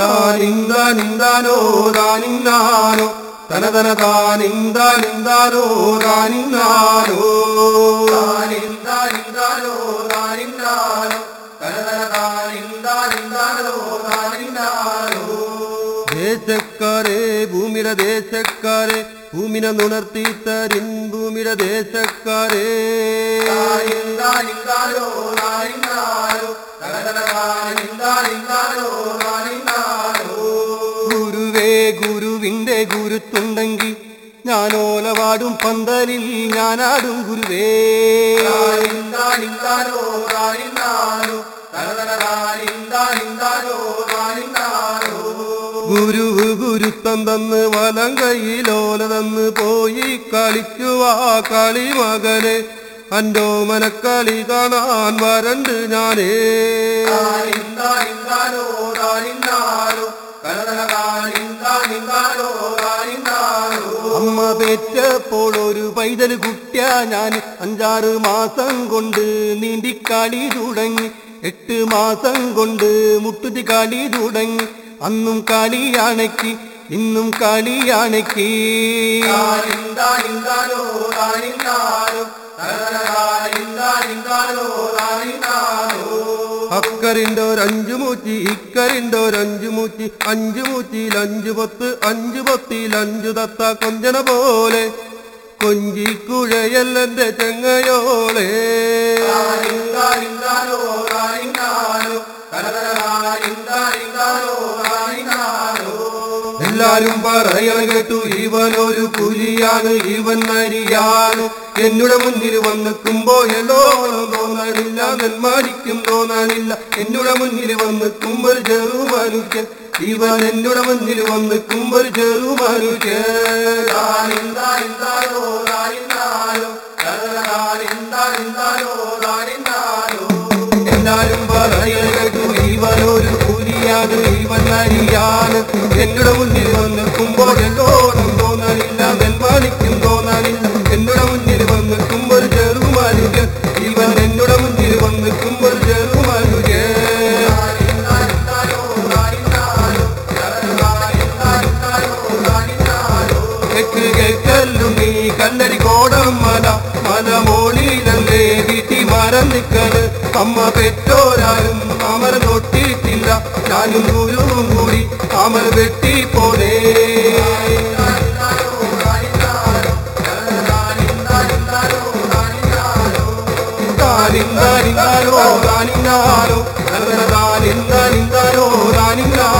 താനിന്ദ നിന്ദാനോ താനിന്നാനോ തനതന താനിന്ദ നിന്ദാനോ താനിന്നാനോ താനിന്ദ നിന്ദാനോ താനിന്നാനോ തനതന താനിന്ദ നിന്ദാനോ താനിന്നാനോ ദേശക്കാരെ ഭൂമിയുടെ ദേശക്കാരെ ഭൂമിനെ നുണർത്തി തരിൻ ഭൂമിയുടെ ദേശക്കാരെ ഗുരുവേ ഗുരുവിന്റെ ഗുരുത്തുണ്ടെങ്കിൽ ഞാനോലവാടും പന്തലിൽ ഞാനാടും ഗുരുവേ ഗുരുവ് ഗുരുത്തം തന്ന് വലം കയ്യിലോല തന്ന് പോയി കളിച്ചു വാ കളി മകനെ അൻഡോ മനക്കളി കാണാൻ വരണ്ട് ഞാനേ അമ്മ പെറ്റപ്പോൾ ഒരു പൈതൽ കുട്ടിയ ഞാൻ അഞ്ചാറ് മാസം കൊണ്ട് നീന്തിക്കളി തുടങ്ങി എട്ട് മാസം കൊണ്ട് മുട്ടുതി കളി തുടങ്ങി അന്നും കളിയാണക്കി ഇന്നും കളിയാണക്കി അക്കറിന്റെ ഒരഞ്ചു മൂച്ചി ഇക്കറിന്റെ ഒരഞ്ചു മൂച്ചി അഞ്ചു മൂച്ചിയിൽ അഞ്ചു പത്ത് അഞ്ചു പത്തിൽ അഞ്ചു തത്ത കൊഞ്ചന പോലെ കൊഞ്ചിക്കുഴയല്ലെന്റെ ചെങ്ങയോളെ എല്ലാരും പറയണ കേട്ടു ഇവനൊരു പുലിയാണ് ഇവൻ നരിയാണ് എന്നുടെ മുന്നിൽ വന്നിക്കുമ്പോ എല്ലോണം തോന്നാനില്ല നെന്മാടിക്കും തോന്നാനില്ല എന്നുടെ മുന്നിൽ വന്നിക്കുമ്പോ ഒരു ചെറു മനുഷ്യൻ ഇവൻ എന്നുടെ മുന്നിൽ വന്നിക്കുമ്പോ ഒരു ചെറു മനുഷ്യൻ എല്ലാരും പറയണ കേട്ടു ഇവനൊരു പുലിയാണ് ഇവൻ നരിയാണ് എന്നുടെ മുന്നിൽ വന്നിക്കുമ്പോൾ എല്ലോണം തോന്നാനില്ല നെന്മാണിക്കും തോന്നാനില്ല എന്നുടെ മുന്നിൽ വന്നിക്കുമ്പോൾ ഒരു ചെറു മനുഷ്യൻ ഇവൻ എന്നുടെ മുന്നിൽ വന്നിക്കുമ്പോൾ ഒരു ചെറു മനുഷ്യൻ തെക്ക് കേക്കല്ലും നീ കല്ലടി കോടം മല മല മോളിലല്ലേ വീട്ടി മരം നിക്കണ് അമ്മ പെറ്റോരാരും അമര തൊട്ടിട്ടില്ല ഞാനും ഗുരുവും കൂടി അമര വെട്ടി പോലേ താനിന്താനിന്താനോ താനിന്നാനോ താനിന്താനിന്താനോ താനിന്നാനോ